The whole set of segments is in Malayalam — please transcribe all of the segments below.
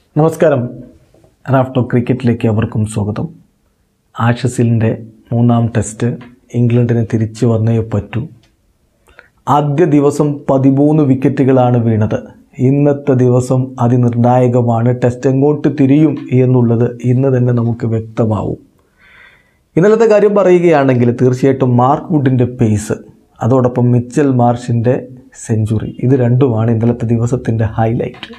നമസ്കാരം റാഫ്റ്റോ ക്രിക്കറ്റിലേക്ക് അവർക്കും സ്വാഗതം ആഷസിലിൻ്റെ മൂന്നാം ടെസ്റ്റ് ഇംഗ്ലണ്ടിന് തിരിച്ചു വന്നേ പറ്റൂ ആദ്യ ദിവസം പതിമൂന്ന് വിക്കറ്റുകളാണ് വീണത് ഇന്നത്തെ ദിവസം അതിനിർണായകമാണ് ടെസ്റ്റ് എങ്ങോട്ട് തിരിയും എന്നുള്ളത് ഇന്ന് തന്നെ നമുക്ക് വ്യക്തമാവും ഇന്നലത്തെ കാര്യം പറയുകയാണെങ്കിൽ തീർച്ചയായിട്ടും മാർക്ക് വുഡിൻ്റെ പേസ് അതോടൊപ്പം മിച്ചൽ മാർഷിൻ്റെ സെഞ്ചുറി ഇത് രണ്ടുമാണ് ഇന്നലത്തെ ദിവസത്തിൻ്റെ ഹൈലൈറ്റ്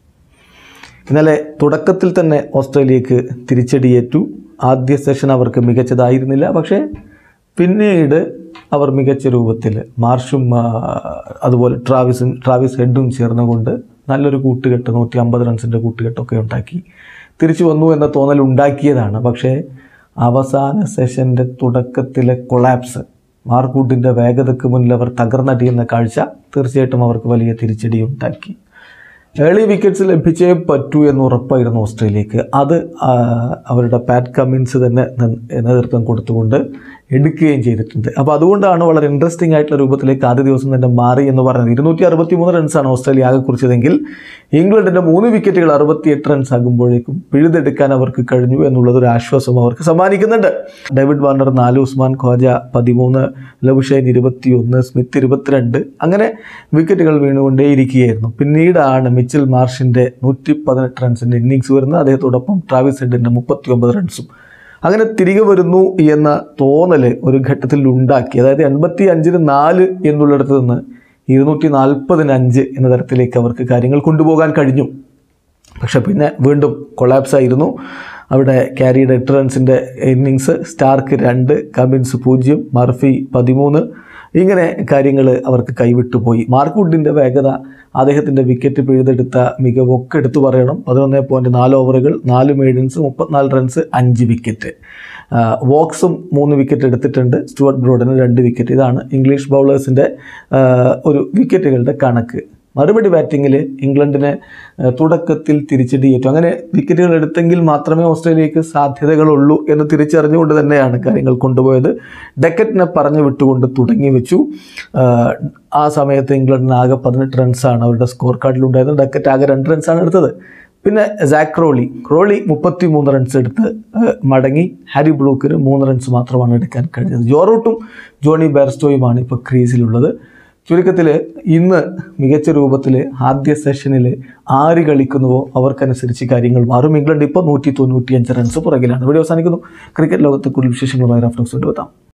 ഇന്നലെ തുടക്കത്തിൽ തന്നെ ഓസ്ട്രേലിയക്ക് തിരിച്ചടിയേറ്റു ആദ്യ സെഷൻ അവർക്ക് മികച്ചതായിരുന്നില്ല പക്ഷേ പിന്നീട് അവർ മികച്ച രൂപത്തിൽ മാർഷും ആ, അതുപോലെ ട്രാവിസും ട്രാവിസ് ഹെഡും ചേർന്നുകൊണ്ട് നല്ലൊരു കൂട്ടുകെട്ട് നൂറ്റി അമ്പത് റൺസിൻ്റെ കൂട്ടുകെട്ടൊക്കെ ഉണ്ടാക്കി തിരിച്ചു വന്നു എന്ന തോന്നൽ ഉണ്ടാക്കിയതാണ് പക്ഷേ അവസാന സെഷൻ്റെ തുടക്കത്തിലെ കൊളാപ്സ് മാർക്കൂട്ടിൻ്റെ വേഗതയ്ക്ക് മുന്നിൽ അവർ തകർന്നടിയുന്ന കാഴ്ച തീർച്ചയായിട്ടും അവർക്ക് വലിയ തിരിച്ചടി ഉണ്ടാക്കി ഏർലി വിക്കറ്റ്സ് ലഭിച്ചേ പറ്റൂ എന്ന് ഉറപ്പായിരുന്നു ഓസ്ട്രേലിയക്ക് അത് ആ, അവരുടെ പാറ്റ് കമ്മിൻസ് തന്നെ ന- നേതൃത്വം കൊടുത്തുകൊണ്ട് എടുക്കുകയും ചെയ്തിട്ടുണ്ട് അപ്പോൾ അതുകൊണ്ടാണ് വളരെ ഇൻട്രസ്റ്റിംഗ് ആയിട്ടുള്ള രൂപത്തിലേക്ക് ആദ്യ ദിവസം തന്നെ മാറി എന്ന് പറയുന്നത് ഇരുന്നൂറ്റി അറുപത്തി മൂന്ന് റൺസാണ് ഓസ്ട്രേലിയ ആകെ കുറിച്ചതെങ്കിൽ ഇംഗ്ലണ്ടിൻ്റെ മൂന്ന് വിക്കറ്റുകൾ അറുപത്തിയെട്ട് റൺസ് ആകുമ്പോഴേക്കും പിഴുതെടുക്കാൻ അവർക്ക് കഴിഞ്ഞു എന്നുള്ളത് ഒരു ആശ്വാസം അവർക്ക് സമ്മാനിക്കുന്നുണ്ട് ഡേവിഡ് വാർണർ നാല് ഉസ്മാൻ ഖ്വാജ പതിമൂന്ന് ലവുഷൈൻ ഇരുപത്തിയൊന്ന് സ്മിത്ത് ഇരുപത്തിരണ്ട് അങ്ങനെ വിക്കറ്റുകൾ വീണുകൊണ്ടേയിരിക്കുകയായിരുന്നു പിന്നീടാണ് മിച്ചൽ മാർഷിൻ്റെ നൂറ്റി പതിനെട്ട് റൺസിൻ്റെ ഇന്നിങ്സ് വരുന്നത് അദ്ദേഹത്തോടൊപ്പം ട്രാവിസ് ഹെഡിൻ്റെ മുപ്പത്തി ഒമ്പത് റൺസും അങ്ങനെ തിരികെ വരുന്നു എന്ന തോന്നൽ ഒരു ഘട്ടത്തിൽ ഉണ്ടാക്കി അതായത് എൺപത്തി അഞ്ചിന് നാല് എന്നുള്ളിടത്ത് നിന്ന് ഇരുന്നൂറ്റി നാൽപ്പതിന് അഞ്ച് എന്ന തരത്തിലേക്ക് അവർക്ക് കാര്യങ്ങൾ കൊണ്ടുപോകാൻ കഴിഞ്ഞു പക്ഷെ പിന്നെ വീണ്ടും കൊളാപ്സ് ആയിരുന്നു അവിടെ ക്യാരിയുടെ എട്ട് റൺസിൻ്റെ ഇന്നിങ്സ് സ്റ്റാർക്ക് രണ്ട് കമിൻസ് പൂജ്യം മർഫി പതിമൂന്ന് ഇങ്ങനെ കാര്യങ്ങൾ അവർക്ക് കൈവിട്ടുപോയി മാർക്ക് വുഡിൻ്റെ വേഗത അദ്ദേഹത്തിൻ്റെ വിക്കറ്റ് പിഴുതെടുത്ത മികവൊക്കെ എടുത്തു പറയണം പതിനൊന്ന് പോയിൻറ്റ് നാല് ഓവറുകൾ നാല് മെയ്ഡൻസ് മുപ്പത്തിനാല് റൺസ് അഞ്ച് വിക്കറ്റ് വോക്സും മൂന്ന് വിക്കറ്റ് എടുത്തിട്ടുണ്ട് സ്റ്റുവർട്ട് ബ്രോഡന് രണ്ട് വിക്കറ്റ് ഇതാണ് ഇംഗ്ലീഷ് ബൗളേഴ്സിൻ്റെ ഒരു വിക്കറ്റുകളുടെ കണക്ക് മറുപടി ബാറ്റിങ്ങിൽ ഇംഗ്ലണ്ടിനെ ഏഹ്, തുടക്കത്തിൽ തിരിച്ചടിയേറ്റു അങ്ങനെ വിക്കറ്റുകൾ എടുത്തെങ്കിൽ മാത്രമേ ഓസ്ട്രേലിയക്ക് സാധ്യതകളുള്ളൂ എന്ന് തിരിച്ചറിഞ്ഞുകൊണ്ട് തന്നെയാണ് കാര്യങ്ങൾ കൊണ്ടുപോയത് ഡെക്കറ്റിനെ പറഞ്ഞു വിട്ടുകൊണ്ട് തുടങ്ങി വെച്ചു ആഹ്, ആ സമയത്ത് ഇംഗ്ലണ്ടിന് ആകെ പതിനെട്ട് റൺസാണ് അവരുടെ സ്കോർ കാർഡിലുണ്ടായിരുന്നത് ഡെക്കറ്റ് ആകെ രണ്ട് റൺസാണ് എടുത്തത് പിന്നെ സാക് ക്രോളി ക്രോളി മുപ്പത്തി മൂന്ന് റൺസ് എടുത്ത് ഏഹ്, മടങ്ങി ഹാരി ബ്ലൂക്കിന് മൂന്ന് റൺസ് മാത്രമാണ് എടുക്കാൻ കഴിഞ്ഞത് ജോറൂട്ടും ജോണി ബെർസ്റ്റോയുമാണ് ഇപ്പോൾ ക്രീസിലുള്ളത് ചുരുക്കത്തിൽ ഇന്ന് മികച്ച രൂപത്തിൽ ആദ്യ സെഷനിൽ ആര് കളിക്കുന്നുവോ അവർക്കനുസരിച്ച് കാര്യങ്ങൾ മാറും ഇംഗ്ലണ്ട് ഇപ്പോൾ നൂറ്റി തൊണ്ണൂറ്റിയഞ്ച് റൺസ് പുറകിലാണ് വീഡിയോ അവസാനിക്കുന്നു ക്രിക്കറ്റ് ലോകത്തെ കൂടുതൽ വിശേഷങ്ങളുമായി റഫറൻസ് കൊണ്ടുവെത്താം